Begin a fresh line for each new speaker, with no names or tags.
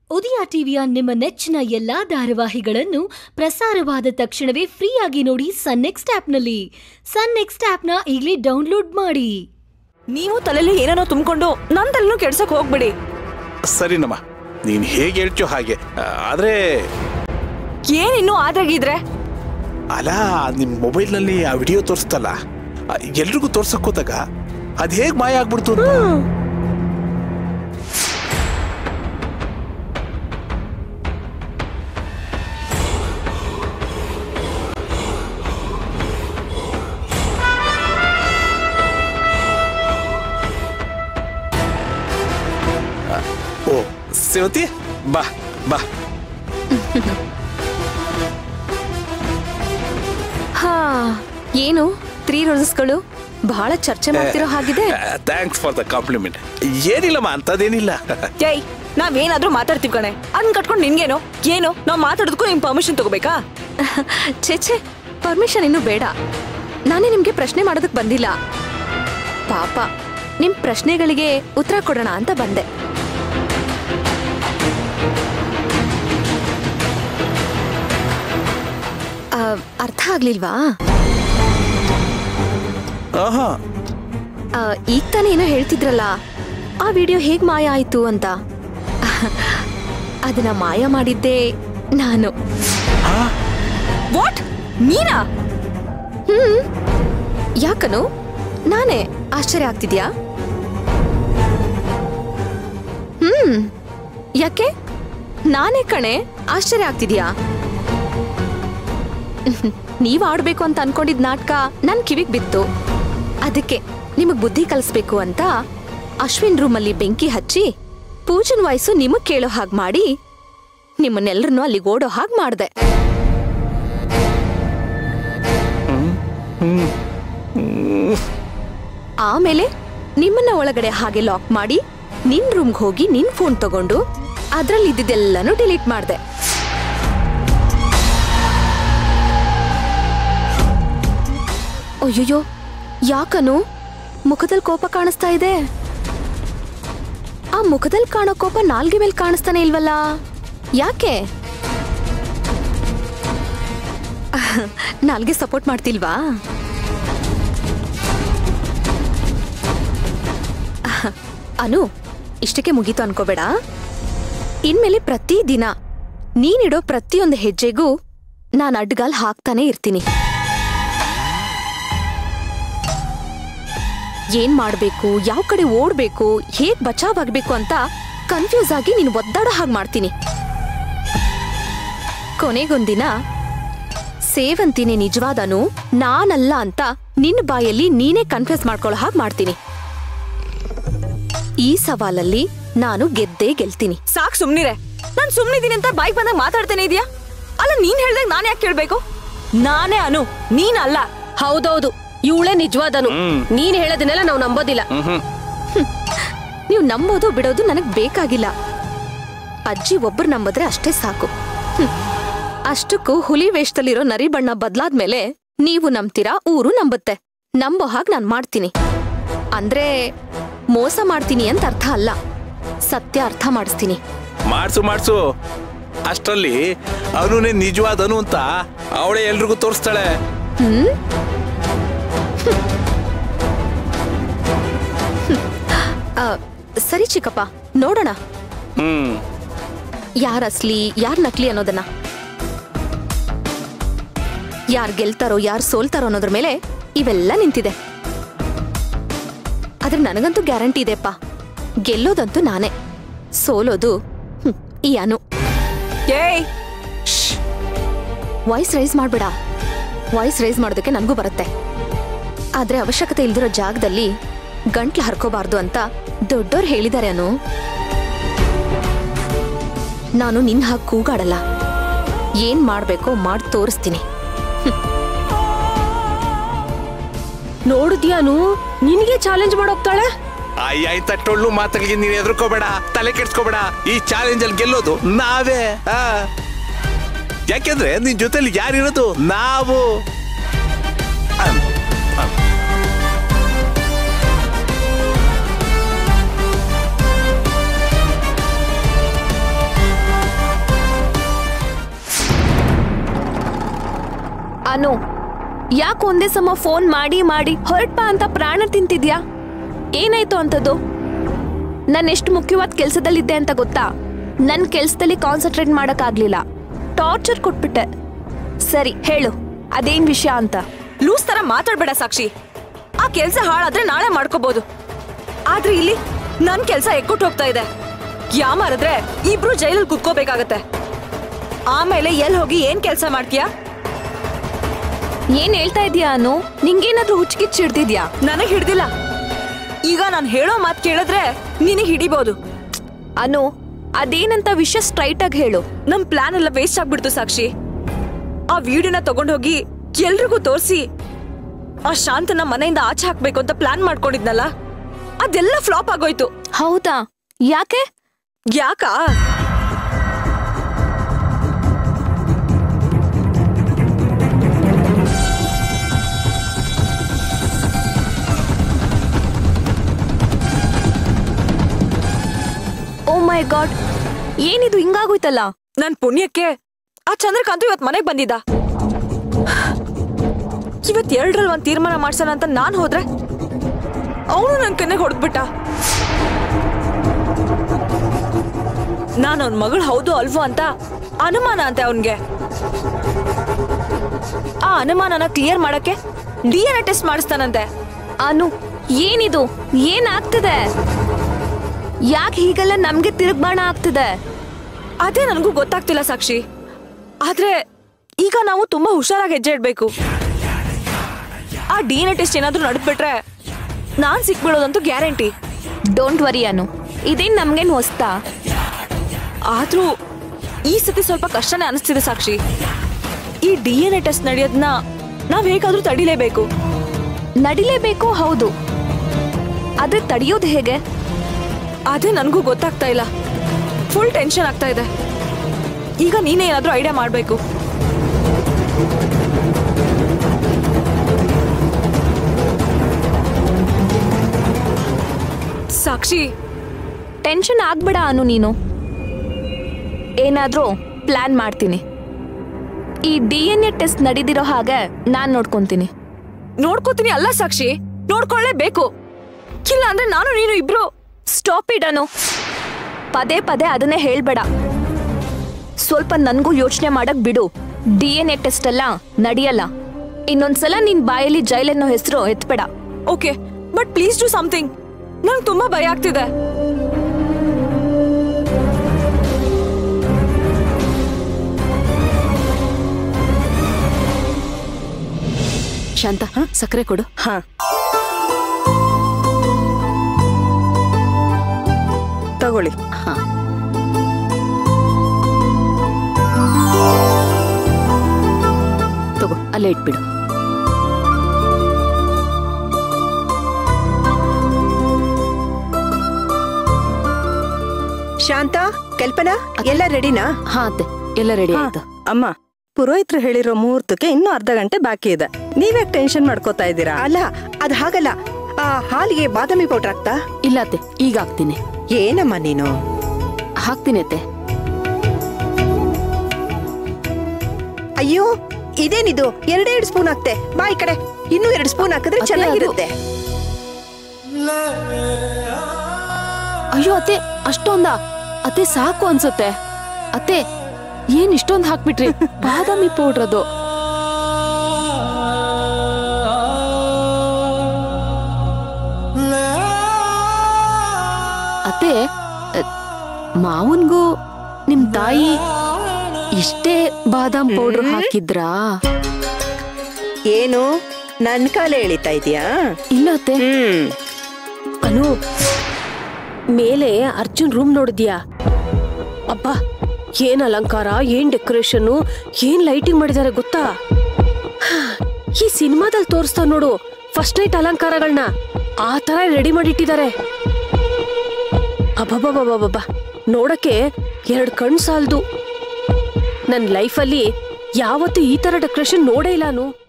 ಉದಯ ಟಿವಿಯ ನಿಮ್ಮ ನೆಚ್ಚಿನ ಎಲ್ಲಾ ಧಾರಾವಾಹಿಗಳನ್ನು ಪ್ರಸಾರವಾದ ತಕ್ಷಣವೇ ಫ್ರೀಯಾಗಿ ನೋಡಿ ಸನ್ ನೆಕ್ಸ್ಟ್ ಆಪ್ನಲ್ಲಿ ಸನ್ ನೆಕ್ಸ್ಟ್ ಆಪ್ನ ಈಗಲೇ ಡೌನ್ಲೋಡ್ ಮಾಡಿ
ನೀವು ತಲೆಯಲ್ಲಿ ಏನೇನೋ ತುಂಬಿಕೊಂಡು ನನ್ನ ತಲೆನೂ ಕೆಡ್ಸಕ್ ಹೋಗ್ಬಿಡಿ
ಸರಿನಮ್ಮ ನೀನ್ ಹೇಗೆ ಹೇಳ್ತೀಯೋ ಹಾಗೆ ಆ, ಆದ್ರೆ
ಏನ್ ಇನ್ನೂ ಆದ್ರಾಗಿದ್ರೆ
ಅಲ್ಲ ನಿಮ್ ಮೊಬೈಲ್ನಲ್ಲಿ ಆ ವಿಡಿಯೋ ತೋರಿಸ್ತಲ್ಲ ಆ, ಎಲ್ರಿಗೂ ತೋರ್ಸಕ್ ಹೋದಾಗ ಅದ್ ಹೇಗ್ ಮಾಯ ಆಗ್ಬಿಡ್ತು ಅಂತ. ಆ, ಓ ಸೇವತಿ ಬಾ ಬಾ
ಹಾ ಏನು ತ್ರೀ ರೋಸಸ್ಗಳು ಬಹಳ ಚರ್ಚೆ ಮಾಡ್ತಿರೋ ಹಾಗಿದೆ
ಥ್ಯಾಂಕ್ಸ್ ಫಾರ್ ದ ಕಾಂಪ್ಲಿಮೆಂಟ್ ಏನಿಲ್ಲಮ್ಮ ಅಂತದೇನಿಲ್ಲ
ಏಯ್ ನಾವೇನಾದ್ರೂ ಮಾತಾಡ್ತೀವಿ ಕಣೆ ಅದನ್ನ ಕಟ್ಕೊಂಡು ನಿನ್ಗೇನೋ ಏನು ನಾವ್ ಮಾತಾಡೋದಕ್ಕೂ ನಿಮ್ ಪರ್ಮಿಷನ್ ತಗೋಬೇಕಾ
ಛೇ ಛೇ ಪರ್ಮಿಷನ್ ಇನ್ನು ಬೇಡ ನಾನೇ ನಿಮ್ಗೆ ಪ್ರಶ್ನೆ ಮಾಡೋದಕ್ ಬಂದಿಲ್ಲ ಪಾಪ ನಿಮ್ ಪ್ರಶ್ನೆಗಳಿಗೆ ಉತ್ತರ ಕೊಡೋಣ ಅಂತ ಬಂದೆ ಆ, ಅರ್ಥ ಆಗ್ಲಿಲ್ವಾ
ಆಹಾ
ಆ, ಈಗ ತಾನೇ ಏನೋ ಹೇಳ್ತಿದ್ರಲ್ಲ ಆ ವಿಡಿಯೋ ಹೇಗ್ ಮಾಯ ಆಯ್ತು ಅಂತ ಅದನ್ನ ಮಾಯ ಮಾಡಿದ್ದೆ ನಾನು
ವಾಟ್ ನೀನಾ
ಯಾಕನು ನಾನೇ ಆಶ್ಚರ್ಯ ಆಗ್ತಿದ್ಯಾ ಹ್ಮ್ ಯಾಕೆ ನಾನೇ ಕಣೆ ಆಶ್ಚರ್ಯ ಆಗ್ತಿದ್ಯಾ ನೀವ್ ಆಡ್ಬೇಕು ಅಂತ ಅನ್ಕೊಂಡಿದ್ ನಾಟಕ ನನ್ ಕಿವಿಗ್ ಬಿತ್ತು ಅದಕ್ಕೆ ನಿಮಗ್ ಬುದ್ಧಿ ಕಲಿಸ್ಬೇಕು ಅಂತ ಅಶ್ವಿನ್ ರೂಮಲ್ಲಿ ಬೆಂಕಿ ಹಚ್ಚಿ ಪೂಜನ್ ವಾಯ್ಸು ನಿಮಗ್ ಕೇಳೋ ಹಾಗ್ ಮಾಡಿ ನಿಮ್ಮನ್ನೆಲ್ಲರನ್ನೂ ಅಲ್ಲಿಗೆ ಓಡೋ ಹಾಗ್ ಮಾಡ್ದೆ ಆಮೇಲೆ ನಿಮ್ಮನ್ನ ಒಳಗಡೆ ಹಾಗೆ ಲಾಕ್ ಮಾಡಿ ನಿನ್ ರೂಮ್ಗೆ ಹೋಗಿ ನಿನ್ ಫೋನ್ ತಗೊಂಡು ಅದ್ರಲ್ಲಿ ಇದ್ದಿದ್ದೆಲ್ಲನೂ ಡಿಲೀಟ್ ಮಾಡ್ದೆ ಅಯ್ಯಯ್ಯೋ ಯಾಕನು ಮುಖದಲ್ಲಿ ಕೋಪ ಕಾಣಿಸ್ತಾ ಇದೆ ಆ ಮುಖದಲ್ಲಿ ಕಾಣೋ ಕೋಪ ನಾಲ್ಗೆ ಮೇಲೆ ಕಾಣಿಸ್ತಾನೆ ಇಲ್ವಲ್ಲ ಯಾಕೆ ನಾಲ್ಗೆ ಸಪೋರ್ಟ್ ಮಾಡ್ತಿಲ್ವಾ ಅನು ಇಷ್ಟಕ್ಕೆ ಮುಗೀತು ಅನ್ಕೋಬೇಡ ಇನ್ಮೇಲೆ ಪ್ರತಿ ದಿನ ನೀನಿಡೋ ಪ್ರತಿಯೊಂದು ಹೆಜ್ಜೆಗೂ ನಾನು ಅಡ್ಗಾಲ್ ಹಾಕ್ತಾನೆ ಇರ್ತೀನಿ ಏನ್ ಮಾಡ್ಬೇಕು ಯಾವ ಕಡೆ ಓಡ್ಬೇಕು ಹೇಗ್ ಬಚಾವ್ ಆಗ್ಬೇಕು ಅಂತ ಕನ್ಫ್ಯೂಸ್ ಆಗಿ ನೀನು ಒದ್ದಾಡೋ ಹಾಗೆ ಮಾಡ್ತೀನಿ ಕೊನೆಗೊಂದಿನ ಸೇವಂತಿನೇ ನಿಜವಾದನು ನಾನಲ್ಲ ಅಂತ ನಿನ್ನ ಬಾಯಲ್ಲಿ ನೀನೇ ಕನ್ಫ್ಯೂಸ್ ಮಾಡ್ಕೊಳ್ಳೋ ಹಾಗೆ ಮಾಡ್ತೀನಿ ಈ ಸವಾಲಲ್ಲಿ ನಾನು ಗೆದ್ದೇ ಗೆಲ್ತೀನಿ
ಸಾಕ್ ಸುಮ್ನಿರೆ ನಾನ್ ಸುಮ್ನಿದೀನಿ ಅಂತ ಬೈಕ್ ಬಂದಾಗ ಮಾತಾಡ್ತೇನೆ ಇದೆಯಾ ಅಲ್ಲ ನೀನ್ ಹೇಳ್ದಾಗ ನಾನ್ ಯಾಕೆ ಕೇಳ್ಬೇಕು ನಾನೇ ಅನು ನೀನಲ್ಲ
ಹೌದೌದು ಇವಳೇ ನಿಜವಾದನು ನೀನ್ ಹೇಳೋದನ್ನೆಲ್ಲ ನಾವು ನಂಬೋದಿಲ್ಲ
ನೀವು ನಂಬೋದು ಬಿಡೋದು ನನಗ್ ಬೇಕಾಗಿಲ್ಲ ಅಜ್ಜಿ ಒಬ್ರು ನಂಬಿದ್ರೆ ಅಷ್ಟೇ ಸಾಕು ಹ್ಮ್. ಅಷ್ಟಕ್ಕೂ ಹುಲಿ ವೇಷದಲ್ಲಿರೋ ನರಿ ಬಣ್ಣ ಬದ್ಲಾದ್ಮೇಲೆ ನೀವು ನಂಬ್ತೀರಾ ಊರು ನಂಬುತ್ತೆ ನಂಬೋ ಹಾಗೆ ನಾನ್ ಮಾಡ್ತೀನಿ ಅಂದ್ರೆ ಮೋಸ ಮಾಡ್ತೀನಿ ಅಂತ ಅರ್ಥ ಅಲ್ಲ ಸತ್ಯ ಅರ್ಥ ಮಾಡಿಸ್ತೀನಿ
ಮಾಡ್ಸು ಮಾಡ್ಸು ಅಷ್ಟರಲ್ಲಿ ಅವನೇ ನಿಜವಾದ ಅನು ಅಂತ ಅವಳೇ ಎಲ್ರಿಗೂ ತೋರಿಸ್ತಾಳೆ
ಹ್ಮ್ ಆ, ಸರಿ ಚಿಕ್ಕಪ್ಪ ನೋಡೋಣ
ಹ್ಮ್
ಯಾರ್ ಅಸ್ಲಿ ಯಾರ್ ನಕಲಿ ಅನ್ನೋದನ್ನ ಯಾರ್ ಗೆಲ್ತಾರೋ ಯಾರ್ ಸೋಲ್ತಾರೋ ಅನ್ನೋದ್ರ ಮೇಲೆ ಇವೆಲ್ಲ ನಿಂತಿದೆ ಆದ್ರೆ ನನಗಂತೂ ಗ್ಯಾರಂಟಿ ಇದೆಪ್ಪ ಗೆಲ್ಲೋದಂತೂ ನಾನೇ ಸೋಲೋದು ಹ್ಮ್, ಈ ಅನು
ಏಯ್
ವಾಯ್ಸ್ ರೈಸ್ ಮಾಡ್ಬೇಡ ವಾಯ್ಸ್ ರೈಸ್ ಮಾಡೋದಕ್ಕೆ ನನಗೂ ಬರುತ್ತೆ ಆದ್ರೆ ಅವಶ್ಯಕತೆ ಇಲ್ದಿರೋ ಜಾಗದಲ್ಲಿ ಗಂಟ್ಲು ಹರ್ಕೋಬಾರ್ದು ಅಂತ ದೊಡ್ಡೋರ್ ಹೇಳಿದ್ದಾರೆ ಅನು ನಾನು ನಿನ್ ಹಾಗೆ ಕೂಗಾಡಲ್ಲ ಏನ್ ಮಾಡ್ಬೇಕೋ ಮಾಡಿ ತೋರಿಸ್ತೀನಿ
ನೋಡಿದ್ಯಾನು ನಿನಗೆ ಚಾಲೆಂಜ್ ಮಾಡೋಗ್ತಾಳೆ
ಅಯ್ಯ ತಟ್ಟೊಳ್ಳು ಮಾತುಗಳಿಗೆ ನೀನ್ ಎದ್ರಕೋಬೇಡ ತಲೆ ಕೆಡ್ಸ್ಕೋಬೇಡ ಈ ಚಾಲೆಂಜ್ ಅಲ್ಲಿ ಗೆಲ್ಲೋದು ನಾವೇ ಆ. ಯಾಕೆಂದ್ರೆ ನಿನ್ ಜೊತೆಲಿ ಯಾರಿರೋದು ನಾವು ಅಮ್, ಅಮ್.
ಅನು ಯಾಕೆ ಒಂದೇ ಸಮ ಫೋನ್ ಮಾಡಿ ಮಾಡಿ ಹೊರಟ್ಪ ಅಂತ ಪ್ರಾಣ ತಿಂತಿದ್ಯಾ ಏನಾಯ್ತು ಅಂತದ್ದು ನಾನು ಎಷ್ಟು ಮುಖ್ಯವಾದ ಕೆಲಸದಲ್ಲಿದ್ದೆ ಅಂತ ಗೊತ್ತಾ ನನ್ನ ಕೆಲಸದಲ್ಲಿ ಕಾನ್ಸಂಟ್ರೇಟ್ ಮಾಡೋಕ್ಕಾಗ್ಲಿಲ್ಲ ಟಾರ್ಚರ್ ಕೊಟ್ಬಿಟ್ಟೆ ಸರಿ ಹೇಳು ಅದೇನ್ ವಿಷಯ ಅಂತ
ಲೂಸ್ ತರ ಮಾತಾಡ್ಬೇಡ ಸಾಕ್ಷಿ ಆ ಕೆಲ್ಸ ಹಾಳಾದ್ರೆ ನಾಳೆ ಮಾಡ್ಕೋಬಹುದು ಆದ್ರೆ ಇಲ್ಲಿ ನನ್ ಕೆಲ್ಸ ಎಕ್ಕುಟ್ಟು ಹೋಗ್ತಾ ಇದೆ ಯಾಮಾರಿದ್ರೆ ಇಬ್ರು ಜೈಲಲ್ಲಿ ಕುತ್ಕೋಬೇಕಾಗತ್ತೆ ಆಮೇಲೆ ಎಲ್ಲಿ ಹೋಗಿ ಏನ್ ಕೆಲ್ಸ ಮಾಡ್ತೀಯಾ
ಏನ್ ಹೇಳ್ತಾ ಇದೀಯಾ ಅನು ನಿಂಗೇನಾದ್ರೂ ಹುಚ್ಚಿಕಿಚ್ಚು ಹಿಡ್ದಿದ್ಯಾ
ನನಗ್ ಹಿಡ್ದಿಲ್ಲ ಈಗ ನಾನು ಹೇಳೋ ಮಾತ್ ಕೇಳಿದ್ರೆ ನಿನಗ್ ಹಿಡಿಬಹುದು
ಅನು ಅದೇನಂತ ವಿಷಯ ಸ್ಟ್ರೈಟ್ ಆಗಿ ಹೇಳು
ನಮ್ ಪ್ಲಾನ್ ಎಲ್ಲ ವೇಸ್ಟ್ ಆಗ್ಬಿಡ್ತು ಸಾಕ್ಷಿ ಆ ವಿಡಿಯೋನ ತಗೊಂಡೋಗಿ ಎಲ್ರಿಗೂ ತೋರಿಸಿ ಆ ಶಾಂತನ ಮನೆಯಿಂದ ಆಚೆ ಹಾಕ್ಬೇಕು ಅಂತ ಪ್ಲಾನ್ ಮಾಡ್ಕೊಂಡಿದ್ನಲ್ಲ ಅದೆಲ್ಲ ಫ್ಲಾಪ್ ಆಗೋಯ್ತು
ಹೌದಾ ಯಾಕೆ
ಯಾಕಾ
ಓ ಮೈ ಗಾಡ್ ಏನಿದು ಹಿಂಗಾಗೋಯ್ತಲ್ಲ
ನನ್ ಪುಣ್ಯಕ್ಕೆ ಆ ಚಂದ್ರಕಾಂತ್ ಇವತ್ ಮನೆಗ್ ಬಂದಿದ್ದ ಇವತ್ ಎರಡ್ರಲ್ಲಿ ಒಂದ್ ತೀರ್ಮಾನ ಮಾಡ್ಸೋಣ ಅಂತ ನಾನ್ ಹೋದ್ರೆ ಅವನು ನನ್ ಕನ್ನೆಗೆ ಹೊಡೆದ್ಬಿಟ್ಟ ನಾನು ಅವನ್ ಮಗಳು ಹೌದು ಅಲ್ವೋ ಅಂತ ಅನುಮಾನ ಅಂತೆ ಅವನ್ಗೆ ಆ ಅನುಮಾನನ ಕ್ಲಿಯರ್ ಮಾಡಕ್ಕೆ ಡಿ ಎನ್ ಎ ಟೆಸ್ಟ್ ಮಾಡಿಸ್ತಾನಂತೆ
ಅನು ಏನಿದು ಏನಾಗ್ತಿದೆ ಯಾಕೆ ಹೀಗೆಲ್ಲ ನಮ್ಗೆ ತಿರುಗ್ಬಾಣ ಆಗ್ತಿದೆ
ಅದೇ ನನಗೂ ಗೊತ್ತಾಗ್ತಿಲ್ಲ ಸಾಕ್ಷಿ ಆದ್ರೆ ಈಗ ನಾವು ತುಂಬಾ ಹುಷಾರಾಗಿ ಹೆಜ್ಜೆ ಇಡ್ಬೇಕು ಆ ಡಿ ಎನ್ ಎ ಟೆಸ್ಟ್ ಏನಾದ್ರೂ ನಡೆದ್ಬಿಟ್ರೆ ನಾನ್ ಸಿಕ್ಬಿಡೋದಂತೂ ಗ್ಯಾರಂಟಿ
ಡೋಂಟ್ ವರಿ ಅನು ಇದೇನ್ ನಮ್ಗೇನ್ ಹೊಸ್ತಾ
ಆದ್ರೂ ಈ ಸತಿ ಸ್ವಲ್ಪ ಕಷ್ಟನೇ ಅನಿಸ್ತಿದೆ ಸಾಕ್ಷಿ ಈ ಡಿ ಎನ್ ಎ ಟೆಸ್ಟ್ ನಡೆಯೋದನ್ನ ನಾವ್ ಹೇಗಾದ್ರೂ ತಡಿಲೇಬೇಕು
ನಡಿಲೇಬೇಕು ಹೌದು ಆದ್ರೆ ತಡೆಯೋದು ಹೇಗೆ
ಅದೇ ನನಗೂ ಗೊತ್ತಾಗ್ತಾ ಇಲ್ಲ ಫುಲ್ ಟೆನ್ಷನ್ ಆಗ್ತಾ ಇದೆ ಈಗ ನೀನೇ ಏನಾದ್ರೂ ಐಡಿಯಾ ಮಾಡ್ಬೇಕು ಸಾಕ್ಷಿ
ಟೆನ್ಷನ್ ಆಗ್ಬೇಡ ಅನು ನೀನು ಏನಾದ್ರೂ ಪ್ಲಾನ್ ಮಾಡ್ತೀನಿ ಈ ಡಿ ಎನ್ ಎ ಟೆಸ್ಟ್ ನಡೀದಿರೋ ಹಾಗೆ ನಾನ್ ನೋಡ್ಕೊಂತೀನಿ
ನೋಡ್ಕೋತೀನಿ ಅಲ್ಲ ಸಾಕ್ಷಿ ನೋಡ್ಕೊಳ್ಳೇಬೇಕು ಇಲ್ಲ ಅಂದ್ರೆ ನಾನು ನೀನು ಇಬ್ರು
ಸ್ಟಾಪ್ ಇಡನು ಪದೇ ಪದೇ ಅದನ್ನೇ ಹೇಳ್ಬೇಡ ಸ್ವಲ್ಪ ನನ್ಗೂ ಯೋಚನೆ ಮಾಡಕ್ ಬಿಡು ಡಿ ಎನ್ ಎ ಟೆಸ್ಟ್ ಎಲ್ಲ ನಡೆಯಲ್ಲ ಇನ್ನೊಂದ್ಸಲ ನಿನ್ ಬಾಯಲ್ಲಿ ಜೈಲ್ ಅನ್ನೋ ಹೆಸರು ಎತ್ಬೇಡ
okay but please do something ನಂಗೆ ತುಂಬಾ ಭಯ ಆಗ್ತಿದೆ
ಶಾಂತ ಸಕ್ಕರೆ ಕೊಡು
ಹಾ ತಗೊಳ್ಳಿ
ಹಾ ತಗೋ ಅಲ್ಲೇ ಇಟ್ಬಿಡು
ಶಾಂತ ಕಲ್ಪನಾ ಎಲ್ಲ ರೆಡಿನಾ
ಹಾ ಅತ್ತೆ ಎಲ್ಲ ರೆಡಿ ಆಯ್ತು
ಅಮ್ಮ ಪುರೋಹಿತರು ಹೇಳಿರೋ ಮುಹೂರ್ತಕ್ಕೆ ಇನ್ನೂ ಅರ್ಧ ಗಂಟೆ ಬಾಕಿ ಇದೆ ನೀವ್ಯಾಕೆ ಟೆನ್ಷನ್ ಮಾಡ್ಕೋತಾ ಇದ್ದೀರಾ
ಅಲ್ಲ ಅದ್ ಹಾಗಲ್ಲ ಆ ಹಾಲಿಗೆ ಬಾದಾಮಿ ಪೌಡರ್ ಹಾಕ್ತಾ
ಇಲ್ಲ ಅತ್ತೆ ಈಗ ಹಾಕ್ತೀನಿ
ಏನಮ್ಮ ನೀನು
ಹಾಕ್ತೀನಿ ಅತ್ತೆ
ಅಯ್ಯೋ ಇದೇನಿದು ಎರಡೇ ಎರಡು ಸ್ಪೂನ್ ಹಾಕ್ತೆ ಬಾ ಈ ಕಡೆ ಇನ್ನೂ ಎರಡು ಸ್ಪೂನ್ ಹಾಕಿದ್ರೆ
ಅತ್ತೆ,
ಚೆನ್ನಾಗಿರುತ್ತೆ
ಅಯ್ಯೋ ಅತ್ತೆ ಅಷ್ಟೊಂದ ಅತ್ತೆ ಸಾಕು ಅನ್ಸುತ್ತೆ ಅತ್ತೆ ಏನ್ ಇಷ್ಟೊಂದ್ ಹಾಕ್ಬಿಟ್ರಿ ಬಾದಾಮಿ ಪೌಡ್ರ್ ಅದು ಅತ್ತೆ ಅ, ಮಾವನ್ಗೂ ನಿಮ್ ತಾಯಿ ಇಷ್ಟೇ ಬಾದಾಮ್ ಪೌಡ್ರ್ ಹಾಕಿದ್ರಾ
ಏನು ನನ್ ಕಾಲ ಎಳಿತಾ ಇದೀಯಾ
ಇಲ್ಲ ಅತ್ತೆ
ಹ್ಮ್
ಅನು ಮೇಲೆ ಅರ್ಜುನ್ ರೂಮ್ ನೋಡಿದ್ಯಾ ಅಬ್ಬಾ ಏನ್ ಅಲಂಕಾರ ಏನ್ ಡೆಕೋರೇಷನ್ ಏನ್ ಲೈಟಿಂಗ್ ಮಾಡಿದ್ದಾರೆ ಗೊತ್ತಾ ಈ ಸಿನಿಮಾದಲ್ಲಿ ತೋರಿಸ್ತಾ ನೋಡು ಫಸ್ಟ್ ನೈಟ್ ಅಲಂಕಾರಗಳನ್ನ ಆ ತರ ರೆಡಿ ಮಾಡಿಟ್ಟಿದ್ದಾರೆ ಅಬ್ಬಬ್ಬಬ್ಬಬ್ಬಬ್ಬ ನೋಡಕ್ಕೆ ಎರಡ್ ಕಣ್ ಸಾಲ್ದು ನನ್ ಲೈಫಲ್ಲಿ ಯಾವತ್ತೂ ಈ ತರ ಡೆಕೋರೇಷನ್ ನೋಡೇ ಇಲ್ಲ ನಾನು